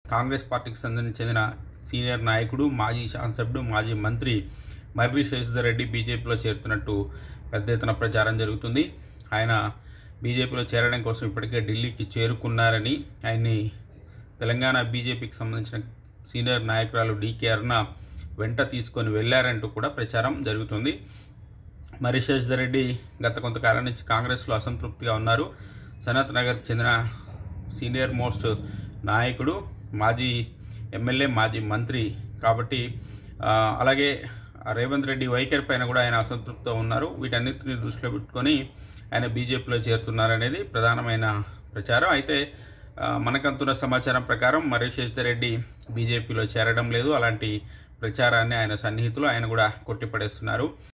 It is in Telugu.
కాంగ్రెస్ పార్టీకి సంబంధించి చెందిన సీనియర్ నాయకుడు మాజీ శాసనసభ్యుడు మాజీ మంత్రి మర్రి శశిధర్ రెడ్డి బీజేపీలో చేరుతున్నట్టు పెద్ద ఎత్తున ప్రచారం జరుగుతుంది ఆయన బీజేపీలో చేరడం కోసం ఇప్పటికే ఢిల్లీకి చేరుకున్నారని ఆయన్ని తెలంగాణ బీజేపీకి సంబంధించిన సీనియర్ నాయకురాలు డీకే అరుణ వెంట తీసుకొని వెళ్లారంటూ కూడా ప్రచారం జరుగుతుంది మరి శశిధర్ రెడ్డి గత కొంతకాలం నుంచి కాంగ్రెస్లో అసంతృప్తిగా ఉన్నారు సనత్ నగర్ చెందిన సీనియర్ మోస్ట్ నాయకుడు మాజీ ఎమ్మెల్యే మాజీ మంత్రి కాబట్టి ఆ, అలాగే రేవంత్ రెడ్డి వైఖరి పైన కూడా ఆయన అసంతృప్తితో ఉన్నారు వీటన్నిటిని దృష్టిలో పెట్టుకొని ఆయన బీజేపీలో చేరుతున్నారనేది ప్రధానమైన ప్రచారం అయితే ఆ, మనకంతున్న సమాచారం ప్రకారం మర్రి శశిధర్ రెడ్డి బీజేపీలో చేరడం లేదు అలాంటి ప్రచారాన్ని ఆయన సన్నిహితులు ఆయన కూడా కొట్టిపడేస్తున్నారు